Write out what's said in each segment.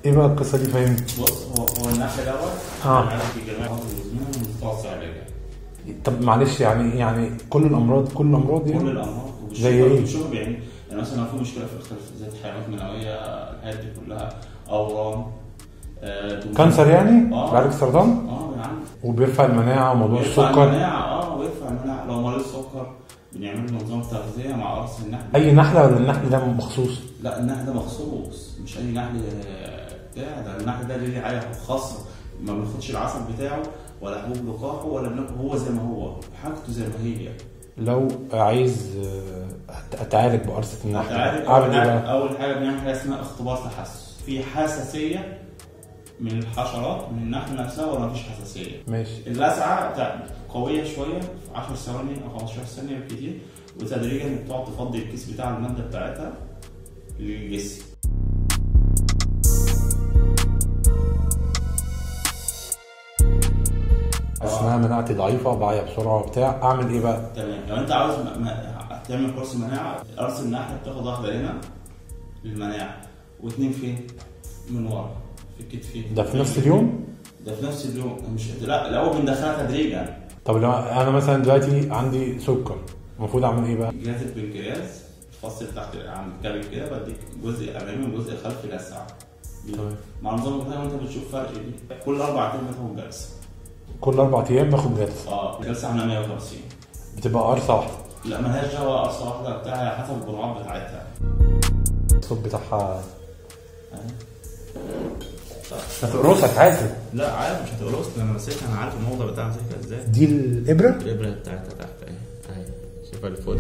ايه بقى القصه دي فاهمني بص هو هو النحل دوت آه. عارف في جميع الامراض المزمنه والمتوسع علاجها طب معلش يعني يعني كل الامراض كل الامراض كل يعني الامراض زي إيه؟ والشرب يعني يعني مثلا لو في مشكله في الخلف زي الحيوانات المنويه الحاجات دي كلها اورام آه، دهون. كانسر يعني اه بعالج سرطان اه يا عم وبيرفع المناعه وموضوع ويرفع السكر المناعه اه ويرفع المناعه لو مريض سكر بنعمل له نظام تغذيه مع قرص النحل اي نحله ولا النحل ده مخصوص لا النحل ده مخصوص مش اي نحل آه، بتاع ده النحل ده ليه رعايه خاصه ما بناخدش العسل بتاعه ولا حبوب لقاحه ولا بناكل هو زي ما هو حاجته زي ما هي لو عايز آه، أت- اتعالج بقرصه النحل تعالى اعمل اول ايه حاجه بقى؟ اول حاجه بنعمل حاجه اسمها اختبار تحسس في حساسيه من الحشرات من النحل نفسها ولا مفيش حساسيه ماشي اللسعه بتاع- قويه شويه في 10 ثواني او 15 ثانيه بالكتير وتدريجا بتقعد تفضي الكيس بتاع الماده بتاعتها للجسم اسمها مناعتي ضعيفه بعيا بسرعه وبتاع اعمل ايه بقى؟ تمام لو انت عاوز م- م- تعمل قرص مناعه قرص النحل بتاخد واحده هنا للمناعه واثنين فين؟ من ورا في الكتفين ده في نفس اليوم؟ ده في نفس اليوم مش لا الاول بندخلها تدريجا طب لو انا مثلا دلوقتي عندي سكر المفروض اعمل ايه بقى؟ جهاز البنكرياس الفصل تحت عند الكبد كده بديك جزء امامي وجزء خلفي لسعه تمام. مع نظام الغذاء وانت بتشوف فرق دي كل اربع ايام بتاخد جلسه كل اربع ايام باخد جلسه اه الجلسه عامله 150 بتبقى قرصه واحده لا ملهاش دعوه قرصه واحده بتاعها حسب الجرعات بتاعتها الصوت بتاعها هتقرصك حاسب لا عارف مش هتقرصني انا مسكها انا عارف الموضوع بتاعها ماسكها ازاي دي الابره الابره بتاعتها تحت اهي اهي شوفها لفوق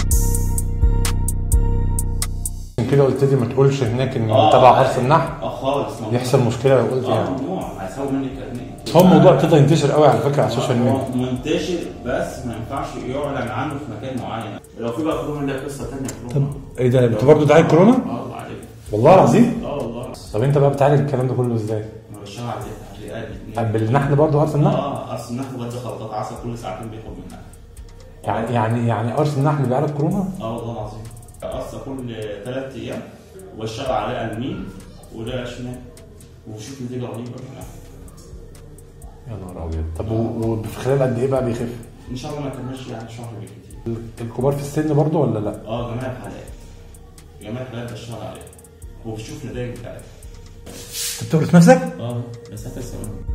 عشان كده قلت لي ما تقولش هناك ان آه، تبع آه، قرص النحل اه خالص ممنوع. يحصل مشكله لو قلت اه يعني ممنوع هيساوي مني كارنيه هو الموضوع ابتدى ينتشر قوي على فكره على السوشيال هو ميديا منتشر بس ما ينفعش يعلن عنه في مكان معين لو في بقى كورونا ليها قصه ثانيه كورونا ايه ده انت برضه بتعالج كورونا؟ اه الله عليك والله العظيم اه والله طب انت بقى بتعالج الكلام ده كله ازاي؟ ما بشتغل على الرئه طب بالنحل برضه قرص النحل؟ اه اصل النحل بدي خلطات عسل كل ساعتين بياخد منها يعني يعني يعني قرص النحل بيعالج كورونا؟ اه والله العظيم قصه كل ثلاث ايام وبشتغل عليه المين وده شمال وبشوف نتيجه رهيبه يا نهار ابيض طب و- وفي خلال قد ايه بقى بيخف؟ ان شاء الله ما كملش يعني شهر بالكتير الكبار في السن برضه ولا لا؟ اه جميع الحالات جميع الحالات بشتغل عليها وبشوف نتائج بتاعتها انت بتقرص نفسك؟ اه مسافه السنه